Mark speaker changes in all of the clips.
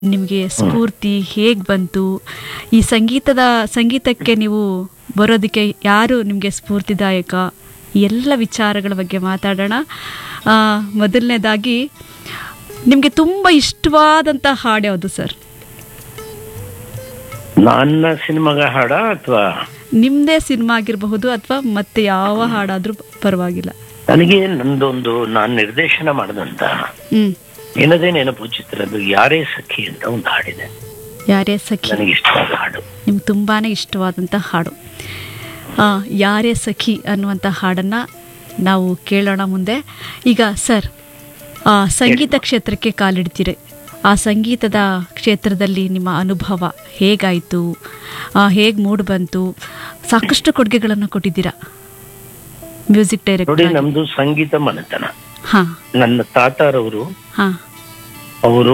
Speaker 1: ನಿಮಗೆ ಸ್ಫೂರ್ತಿ ಹೇಗೆ ಬಂತು ಈ ಸಂಗೀತದ ಸಂಗೀತಕ್ಕೆ ನೀವು ಬರೋದಕ್ಕೆ ಯಾರು ನಿಮಗೆ ಸ್ಫೂರ್ತಿದಾಯಕ ಈ ಎಲ್ಲ ವಿಚಾರಗಳ ಬಗ್ಗೆ ಮಾತಾಡೋಣ ಆ, ಮೊದಲನೇದಾಗಿ ನಿಮಗೆ ತುಂಬ ಇಷ್ಟವಾದಂಥ ಹಾಡು ಯಾವುದು ಸರ್
Speaker 2: ನನ್ನ ಸಿನಿಮಾಗ ಹಾಡ ಅಥವಾ
Speaker 1: ನಿಮ್ಮದೇ ಸಿನಿಮಾ ಆಗಿರಬಹುದು ಅಥವಾ ಮತ್ತೆ ಯಾವ ಹಾಡಾದರೂ ಪರವಾಗಿಲ್ಲ
Speaker 2: ನನಗೆ ನಂದೊಂದು ನಾನು ನಿರ್ದೇಶನ ಮಾಡಿದಂತ
Speaker 1: ಹ್ಞೂ
Speaker 2: ಏನದೇ ನೆನಪು ಚಿತ್ರದ ಯಾರೇ ಸಖಿ ಅಂತ ಒಂದು ಹಾಡಿದೆ
Speaker 1: ಯಾರೇ ಸಖಿ
Speaker 2: ನನಗೆ ಇಷ್ಟವಾದ ಹಾಡು
Speaker 1: ನಿಮ್ಗೆ ತುಂಬಾ ಇಷ್ಟವಾದಂಥ ಹಾಡು ಆ, ಯಾರೇ ಸಖಿ ಅನ್ನುವಂಥ ಹಾಡನ್ನು ನಾವು ಕೇಳೋಣ ಮುಂದೆ ಈಗ ಸರ್ ಆ, ಸಂಗೀತ ಕ್ಷೇತ್ರಕ್ಕೆ ಕಾಲಿಡ್ತೀರಿ ಆ ಸಂಗೀತದ ಕ್ಷೇತ್ರದಲ್ಲಿ ನಿಮ್ಮ ಅನುಭವ ಹೇಗಾಯಿತು ಹೇಗೆ ಮೂಡ್ ಬಂತು ಸಾಕಷ್ಟು ಕೊಡುಗೆಗಳನ್ನು ಕೊಟ್ಟಿದ್ದೀರಾ ಮ್ಯೂಸಿಕ್
Speaker 2: ನೋಡಿ
Speaker 1: ಡೈರೆಕ್ಟರ್
Speaker 2: ನಮ್ದು ಸಂಗೀತ ಮನೆತನ
Speaker 1: ಹಾಂ
Speaker 2: ನನ್ನ ತಾತಾರವರು
Speaker 1: ಹಾಂ
Speaker 2: ಅವರು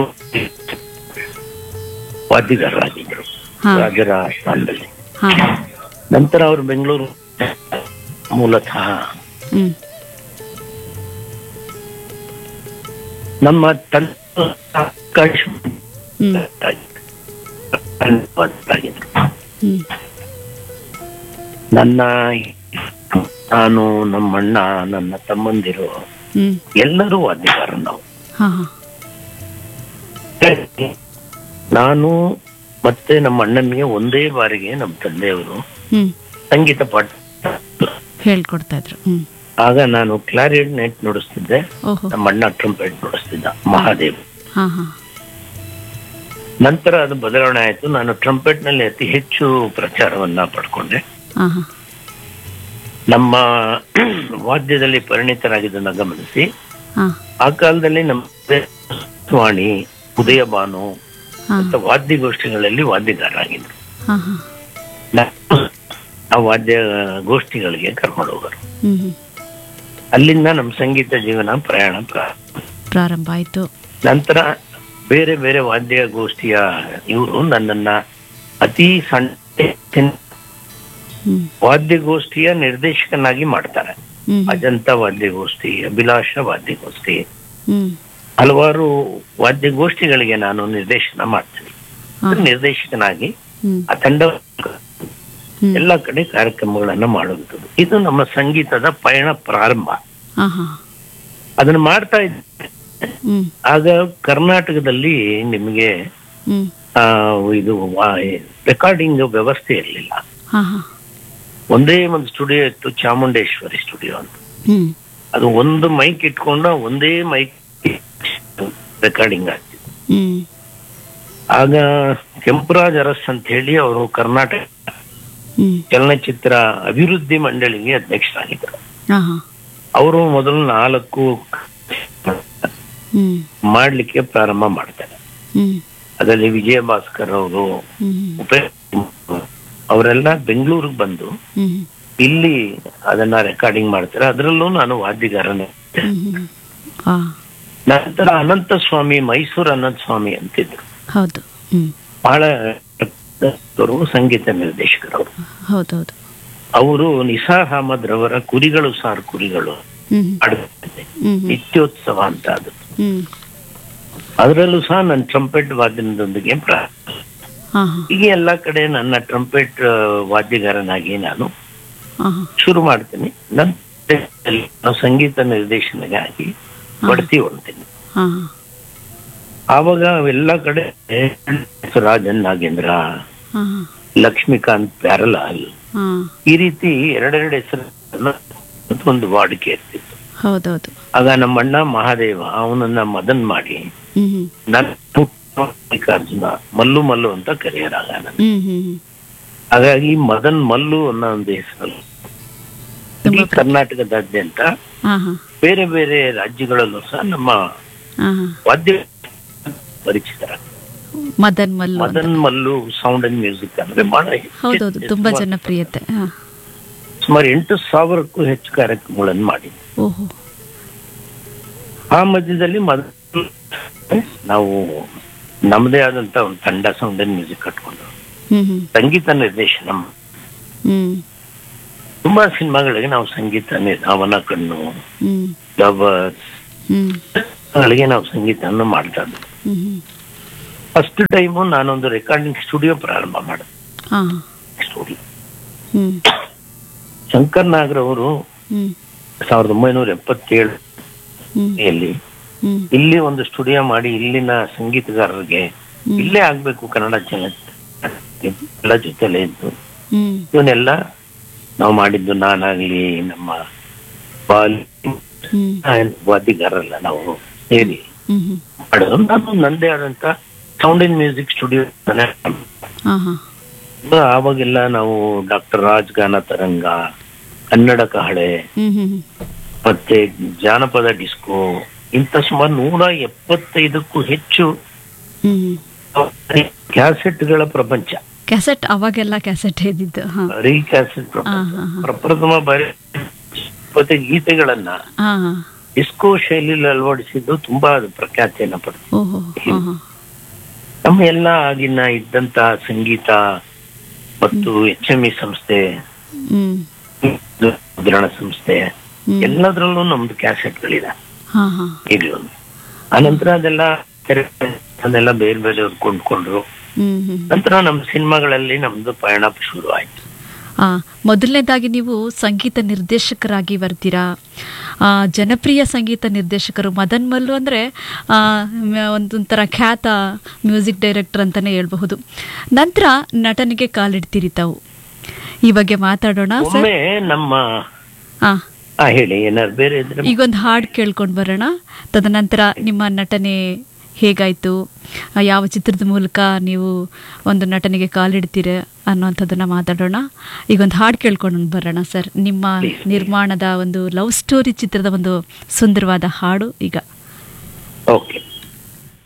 Speaker 2: ವಾದ್ಯಗಾರರಾಗಿದ್ರು
Speaker 1: ಹಾ.
Speaker 2: ರಾಜರ ಸ್ಥಾನದಲ್ಲಿ
Speaker 1: ಹಾಂ
Speaker 2: ನಂತರ ಅವರು ಬೆಂಗಳೂರು ಮೂಲತಃ
Speaker 1: ಹ್ಞೂ
Speaker 2: ನಮ್ಮ ತಂದೆ ಆಕಾಶ
Speaker 1: ಹ್ಞೂ
Speaker 2: ಆಗಿದ್ರು
Speaker 1: ಹ್ಞೂ
Speaker 2: ನನ್ನ ನಾನು ನಮ್ಮ ಅಣ್ಣ ನನ್ನ ತಮ್ಮಂದಿರು
Speaker 1: ಹ್ಞೂ
Speaker 2: ಎಲ್ಲರೂ ವಾದ್ಯಗಾರ ನಾವು
Speaker 1: ಹಾಂ ಹಾಂ
Speaker 2: ನಾನು ಮತ್ತೆ ನಮ್ಮ ಅಣ್ಣನಿಗೆ ಒಂದೇ ಬಾರಿಗೆ ನಮ್ಮ ತಂದೆಯವರು
Speaker 1: ಹ್ಞೂ
Speaker 2: ಸಂಗೀತ ಪಾಠ
Speaker 1: ಹೇಳ್ಕೊಡ್ತಾ ಇದ್ರು ಹ್ಞೂ
Speaker 2: ಆಗ ನಾನು ಕ್ಲಾರಿನೆಟ್ ನುಡಿಸ್ತಿದ್ದೆ
Speaker 1: ಓಹೋ
Speaker 2: ನಮ್ಮ ಅಣ್ಣ ಟ್ರಂಪೆಟ್ ನುಡಿಸ್ತಿದ್ದ ಮಹಾದೇವ್
Speaker 1: ಹಾಂ ಹಾಂ
Speaker 2: ನಂತರ ಅದು ಬದಲಾವಣೆ ಆಯ್ತು ನಾನು ಟ್ರಂಪೆಟ್ ನಲ್ಲಿ ಅತಿ ಹೆಚ್ಚು ಪ್ರಚಾರವನ್ನ ಪಡ್ಕೊಂಡೆ
Speaker 1: ಹಾಂ ಹಾಂ
Speaker 2: ನಮ್ಮ ವಾದ್ಯದಲ್ಲಿ ಪರಿಣಿತರಾಗಿದ್ದನ್ನ ಗಮನಿಸಿ
Speaker 1: ಹಾಂ
Speaker 2: ಆ ಕಾಲದಲ್ಲಿ ನಮ್ಮ ವಾಣಿ ಉದಯ ಭಾನು
Speaker 1: ಹಾಂ
Speaker 2: ಅಂತ ವಾದ್ಯಗೋಷ್ಠಿಗಳಲ್ಲಿ ವಾದ್ಯಗಾರರಾಗಿದ್ರು
Speaker 1: ಹಾಂ ಹಾಂ
Speaker 2: ನಾನು ಆ ವಾದ್ಯ ಗೋಷ್ಠಿಗಳಿಗೆ ಕರ್ಕೊಂಡು ಹೋಗೋರು
Speaker 1: ಹ್ಞೂ ಹ್ಞೂ
Speaker 2: ಅಲ್ಲಿಂದ ನಮ್ಮ ಸಂಗೀತ ಜೀವನ ಪ್ರಯಾಣ ಪ್ರಾರಂಭ.
Speaker 1: ಪ್ರಾರಂಭ ಆಯಿತು
Speaker 2: ನಂತರ ಬೇರೆ ಬೇರೆ ವಾದ್ಯ ಗೋಷ್ಠಿಯ ಇವರು ನನ್ನನ್ನ ಅತಿ ಸಣ್ಣ
Speaker 1: ಹ್ಞೂ
Speaker 2: ವಾದ್ಯಗೋಷ್ಠಿಯ ನಿರ್ದೇಶಕನಾಗಿ ಮಾಡ್ತಾರೆ
Speaker 1: ಹ್ಞೂ
Speaker 2: ಅಜಂತ ವಾದ್ಯಗೋಷ್ಠಿ ಅಭಿಲಾಷ ವಾದ್ಯಗೋಷ್ಠಿ
Speaker 1: ಹ್ಞೂ
Speaker 2: ಹಲವಾರು ವಾದ್ಯಗೋಷ್ಠಿಗಳಿಗೆ ನಾನು ನಿರ್ದೇಶನ ಮಾಡ್ತೀನಿ
Speaker 1: ಹಾಂ
Speaker 2: ನಿರ್ದೇಶಕನಾಗಿ
Speaker 1: ಹ್ಞೂ
Speaker 2: ಆ ತಂಡ
Speaker 1: ಹ್ಞೂ
Speaker 2: ಎಲ್ಲ ಕಡೆ ಕಾರ್ಯಕ್ರಮಗಳನ್ನ ಮಾಡುವಂಥದ್ದು ಇದು ನಮ್ಮ ಸಂಗೀತದ ಪಯಣ ಪ್ರಾರಂಭ
Speaker 1: ಹಾಂ ಹಾಂ
Speaker 2: ಅದನ್ನ ಮಾಡ್ತಾ ಇದ್ದೆ
Speaker 1: ಹ್ಞೂ
Speaker 2: ಆಗ ಕರ್ನಾಟಕದಲ್ಲಿ ನಿಮಗೆ
Speaker 1: ಹ್ಞೂ
Speaker 2: ಆ, ಇದು ರೆಕಾರ್ಡಿಂಗ್ ವ್ಯವಸ್ಥೆ ಇರಲಿಲ್ಲ
Speaker 1: ಹಾಂ ಹಾಂ
Speaker 2: ಒಂದೇ ಒಂದು ಸ್ಟುಡಿಯೋ ಇತ್ತು ಚಾಮುಂಡೇಶ್ವರಿ ಸ್ಟುಡಿಯೋ ಅಂತ
Speaker 1: ಹ್ಞೂ
Speaker 2: ಅದು ಒಂದು ಮೈಕ್ ಇಟ್ಕೊಂಡು ಒಂದೇ ಮೈಕ್ ರೆಕಾರ್ಡಿಂಗ್ ಆಗ್ತಿತ್ತು
Speaker 1: ಹ್ಞೂ
Speaker 2: ಆಗ ಕೆಂಪರಾಜ್ ಅರಸ್ ಅಂತ ಹೇಳಿ ಅವರು ಕರ್ನಾಟಕ
Speaker 1: ಹ್ಞೂ
Speaker 2: ಚಲನಚಿತ್ರ ಅಭಿವೃದ್ಧಿ ಮಂಡಳಿಗೆ ಅಧ್ಯಕ್ಷರಾಗಿದ್ದರು
Speaker 1: ಹಾಂ ಹಾಂ
Speaker 2: ಅವರು ಮೊದಲು ನಾಲ್ಕು
Speaker 1: ಹ್ಞೂ
Speaker 2: ಮಾಡ್ಲಿಕ್ಕೆ ಪ್ರಾರಂಭ ಮಾಡ್ತಾರೆ
Speaker 1: ಹ್ಞೂ
Speaker 2: ಅದರಲ್ಲಿ ವಿಜಯ ಭಾಸ್ಕರ್ ಅವರು
Speaker 1: ಹ್ಞೂ
Speaker 2: ಉಪೇಂದ್ರ ಅವರೆಲ್ಲ ಬೆಂಗಳೂರಿಗೆ ಬಂದು
Speaker 1: ಹ್ಞೂ
Speaker 2: ಇಲ್ಲಿ ಅದನ್ನ ರೆಕಾರ್ಡಿಂಗ್ ಮಾಡ್ತಾರೆ ಅದರಲ್ಲೂ ನಾನು ವಾದ್ಯಗಾರನೇ
Speaker 1: ಹ್ಞೂ ಹ್ಞೂ ಹಾಂ
Speaker 2: ನಂತರ ಅನಂತ ಸ್ವಾಮಿ ಮೈಸೂರು ಅನಂತ ಸ್ವಾಮಿ ಅಂತಿದ್ರು
Speaker 1: ಹೌದು ಹ್ಞೂ
Speaker 2: ಬಹಳ ಅವರು ಸಂಗೀತ ನಿರ್ದೇಶಕರವರು
Speaker 1: ಹೌದೌದು
Speaker 2: ಅವರು ನಿಸಾರ್ ಅಹಮದ್ ರವರ ಕುರಿಗಳು ಸಾರ್ ಕುರಿಗಳು
Speaker 1: ಹ್ಞೂ
Speaker 2: ಹಾಡುತ್ತಿದ್ದೆ
Speaker 1: ಹ್ಞೂ ಹ್ಞೂ
Speaker 2: ನಿತ್ಯೋತ್ಸವ ಅಂತ ಅದು
Speaker 1: ಹ್ಞೂ
Speaker 2: ಅದರಲ್ಲೂ ಸಹ ನನ್ನ ಟ್ರಂಪೆಟ್ ವಾದ್ಯದೊಂದಿಗೆ ಪ್ರ-
Speaker 1: ಹಾಂ ಹಾಂ
Speaker 2: ಹೀಗೆ ಎಲ್ಲಾ ಕಡೆ ನನ್ನ ಟ್ರಂಪೆಟ್ ವಾದ್ಯಗಾರನಾಗಿ ನಾನು
Speaker 1: ಹಾಂ ಹಾಂ
Speaker 2: ಶುರು ಮಾಡ್ತೀನಿ ನಂತರ ನಾನು ಸಂಗೀತ ನಿರ್ದೇಶನಗಾಗಿ ಬಡ್ತಿ ಹೊಡ್ತೀನಿ
Speaker 1: ಹಾಂ ಹಾಂ
Speaker 2: ಆವಾಗ ಎಲ್ಲ ಕಡೆ ರಾಜನ್ ನಾಗೇಂದ್ರ
Speaker 1: ಹಾಂ ಹಾಂ
Speaker 2: ಲಕ್ಷ್ಮೀಕಾಂತ್ ಪ್ಯಾರಲಾಲ್
Speaker 1: ಹಾಂ
Speaker 2: ಈ ರೀತಿ ಎರಡೆರಡು ಹೆಸರು ಒಂದು ವಾಡಿಕೆ ಇರ್ತಿತ್ತು
Speaker 1: ಹೌದೌದು
Speaker 2: ಆಗ ನಮ್ಮ ಅಣ್ಣ ಮಹಾದೇವ ಅವನನ್ನ ಮದನ್ ಮಾಡಿ
Speaker 1: ಹ್ಞೂ ಹ್ಞೂ
Speaker 2: ನನ್ನ ಮಲ್ಲಿಕಾರ್ಜುನ ಮಲ್ಲು ಮಲ್ಲು ಅಂತ ಕರೆಯರಾಗ ನಾನು
Speaker 1: ಹ್ಞೂ ಹ್ಞೂ ಹ್ಞೂ
Speaker 2: ಹಾಗಾಗಿ ಮದನ್ ಮಲ್ಲು ಅನ್ನೋ ಒಂದು ಹೆಸರು
Speaker 1: ತುಂಬ
Speaker 2: ಇಡೀ ಕರ್ನಾಟಕದಾದ್ಯಂತ
Speaker 1: ಹಾಂ ಹಾಂ
Speaker 2: ಬೇರೆ ಬೇರೆ ರಾಜ್ಯಗಳಲ್ಲೂ ಸಹ ನಮ್ಮ
Speaker 1: ಹಾಂ ಹಾಂ
Speaker 2: ವಾದ್ಯ ಪರಿಚಿತರ
Speaker 1: ಮದನ್ ಮಲ್ಲು ಅಂತ.
Speaker 2: Madan Mallu sound and music ಅಂದ್ರೆ ಬಹಳ ಹೆಚ್ಚು-
Speaker 1: ಹೌದೌದು ತುಂಬಾ
Speaker 2: ಸುಮಾರು-
Speaker 1: ಜನಪ್ರಿಯತೆ ಹಾಂ
Speaker 2: ಸುಮಾರು ಎಂಟು ಸಾವಿರಕ್ಕೂ ಹೆಚ್ಚು ಕಾರ್ಯಕ್ರಮಗಳನ್ನು ಮಾಡಿ
Speaker 1: ಓಹೋ
Speaker 2: ಆ ಮಧ್ಯದಲ್ಲಿ ಮೊದಲು ನಾವು ನಮ್ಮದೇ ಆದಂತ ಒಂದು ತಂಡ ಸೌಂಡ್ ಅಂಡ್ ಮ್ಯೂಸಿಕ್ ಕಟ್ಕೊಂಡು
Speaker 1: ಹ್ಞೂ ಹ್ಞೂ
Speaker 2: ಸಂಗೀತ ನಿರ್ದೇಶನ ಮಾಡಿ
Speaker 1: ಹ್ಞೂ
Speaker 2: ತುಂಬಾ ಸಿನಿಮಾಗಳಿಗೆ ನಾವು ಸಂಗೀತ ನಿ- ಅವನ ಕಣ್ಣು
Speaker 1: ಹ್ಞೂ
Speaker 2: ಲವರ್ಸ್
Speaker 1: ಹ್ಞೂ
Speaker 2: ಗಳಿಗೆ ನಾವು ಸಂಗೀತವನ್ನು ಮಾಡ್ತಾ ಇದ್ವಿ
Speaker 1: ಹ್ಞೂ ಹ್ಞೂ
Speaker 2: ಫಸ್ಟ್ ಟೈಮು ನಾನೊಂದು ರೆಕಾರ್ಡಿಂಗ್ ಸ್ಟುಡಿಯೋ ಪ್ರಾರಂಭ ಮಾಡಿದೆ
Speaker 1: ಹಾ
Speaker 2: ಸ್ಟುಡಿಯೋ
Speaker 1: ಹ್ಮ್
Speaker 2: ಶಂಕರ್ ನಾಗರ್ ಅವರು
Speaker 1: ಹ್ಮ್
Speaker 2: ಸಾವಿರದ ಒಂಬೈನೂರ ಎಪ್ಪತ್ತೇಳು
Speaker 1: ಹ್ಮ್
Speaker 2: ಯಲ್ಲಿ
Speaker 1: ಹ್ಮ್
Speaker 2: ಇಲ್ಲಿ ಒಂದು ಸ್ಟುಡಿಯೋ ಮಾಡಿ ಇಲ್ಲಿನ ಸಂಗೀತಗಾರರಿಗೆ
Speaker 1: ಹ್ಮ್.
Speaker 2: ಇಲ್ಲೇ ಆಗ್ಬೇಕು ಕನ್ನಡ ಚಲನಚಿತ್ರ ಎಲ್ಲ ಜೊತೆಲೇ ಇದ್ದು
Speaker 1: ಹ್ಮ್
Speaker 2: ಇವನ್ನೆಲ್ಲ ನಾವು ಮಾಡಿದ್ದು ನಾನಾಗ್ಲಿ ನಮ್ಮ ಬಾಲ್
Speaker 1: ಹ್ಮ್
Speaker 2: ವಾದ್ಯಗಾರಲ್ಲ ನಾವು ಸೇರಿ
Speaker 1: ಹ್ಮ್ ಹ್ಮ್
Speaker 2: ಮಾಡೋದು ನಾನು ನಂದೇ ಆದಂತ ಸೌಂಡ್ ಇನ್ ಮ್ಯೂಸಿಕ್ ಸ್ಟುಡಿಯೋ
Speaker 1: ಹಾ ಹಾ
Speaker 2: ಆವಾಗೆಲ್ಲ ನಾವು ಡಾಕ್ಟರ್ ರಾಜ್ ಗಾನ ತರಂಗ ಕನ್ನಡ ಕಹಳೆ
Speaker 1: ಹ್ಮ್ ಹ್ಮ್ ಹ್ಮ್
Speaker 2: ಮತ್ತೆ ಜಾನಪದ ಡಿಸ್ಕೋ ಇಂಥ ಸುಮಾರು ನೂರ ಎಪ್ಪತ್ತೈದಕ್ಕೂ ಹೆಚ್ಚು
Speaker 1: ಹ್ಮ್
Speaker 2: ಕ್ಯಾಸೆಟ್ಗಳ ಪ್ರಪಂಚ
Speaker 1: ಕ್ಯಾಸೆಟ್ ಅವಾಗೆಲ್ಲ ಕ್ಯಾಸೆಟ್ ಇದ್ದಿದ್ದು ಹಾ
Speaker 2: ಬರೀ ಕ್ಯಾಸೆಟ್
Speaker 1: ಹಾ
Speaker 2: ಪ್ರಪಂಚ
Speaker 1: ಹಾ ಹಾ
Speaker 2: ಪ್ರಪ್ರಥಮ ಬಾರಿ ಮತ್ತೆ ಗೀತೆಗಳನ್ನ
Speaker 1: ಹಾ ಹಾ
Speaker 2: ಡಿಸ್ಕೋ ಶೈಲಿಯಲ್ಲಿ ಅಳವಡಿಸಿದ್ದು ತುಂಬಾ ಅದು ಪ್ರಖ್ಯಾತಿಯನ್ನ ಪಡೆದು
Speaker 1: ಓಹೋ ಹಾ ಹಾ
Speaker 2: ನಮ್ಮ ಎಲ್ಲ ಆಗಿನ ಇದ್ದಂತ ಸಂಗೀತ ಮತ್ತು ಎಚ್ ಎಂ ಇ ಸಂಸ್ಥೆ
Speaker 1: ಹ್ಮ್
Speaker 2: ಮುದ್ರಣ ಸಂಸ್ಥೆ
Speaker 1: ಹ್ಮ್.
Speaker 2: ಎಲ್ಲದರಲ್ಲೂ ನಮ್ದು ಕ್ಯಾಸೆಟ್ಗಳಿದೆ
Speaker 1: ಹಾ ಹಾ
Speaker 2: ಈಗಲೂ ಆನಂತರ ಅದೆಲ್ಲ ತೆರೆ- ಅದೆಲ್ಲ ಬೇರೆ ಬೇರೆಯವ್ರು ಕೊಂಡ್ಕೊಂಡ್ರು
Speaker 1: ಹ್ಮ್ ಹ್ಮ್
Speaker 2: ನಂತರ ನಮ್ಮ ಸಿನಿಮಾಗಳಲ್ಲಿ ನಮ್ದು ಪಯಣ ಶುರು ಆಯ್ತು
Speaker 1: ಆ, ಮೊದಲನೇದಾಗಿ ನೀವು ಸಂಗೀತ ನಿರ್ದೇಶಕರಾಗಿ ಬರ್ತೀರಾ ಆ, ಜನಪ್ರಿಯ ಸಂಗೀತ ನಿರ್ದೇಶಕರು ಮದನ್ ಮಲ್ಲು ಅಂದರೆ ಒಂದೊಂಥರ ಖ್ಯಾತ ಮ್ಯೂಸಿಕ್ ಡೈರೆಕ್ಟರ್ ಅಂತಲೇ ಹೇಳ್ಬಹುದು ನಂತರ ನಟನೆಗೆ ಕಾಲಿಡ್ತೀರಿ ತಾವು ಈ ಬಗ್ಗೆ ಮಾತಾಡೋಣ ಸರ್
Speaker 2: ಒಮ್ಮೆ ನಮ್ಮ
Speaker 1: ಆ,
Speaker 2: ಆ ಹೇಳಿ ಏನಾದ್ರು ಬೇರೆ ಇದ್ರೆ
Speaker 1: ಈಗೊಂದು ಹಾಡು ಕೇಳ್ಕೊಂಡು ಬರೋಣ ತದನಂತರ ನಿಮ್ಮ ನಟನೆ ಹೇಗಾಯಿತು ಯಾವ ಚಿತ್ರದ ಮೂಲಕ ನೀವು ಒಂದು ನಟನೆಗೆ ಕಾಲಿಡ್ತೀರ ಅನ್ನೋಂಥದ್ದನ್ನ ಮಾತಾಡೋಣ ಈಗೊಂದು ಹಾಡು ಕೇಳ್ಕೊಂಡು ಬರೋಣ ಸರ್ ನಿಮ್ಮ
Speaker 2: Please.
Speaker 1: ನಿರ್ಮಾಣದ ಒಂದು ಲವ್ ಸ್ಟೋರಿ ಚಿತ್ರದ ಒಂದು ಸುಂದರವಾದ ಹಾಡು ಈಗ
Speaker 2: ಓಕೆ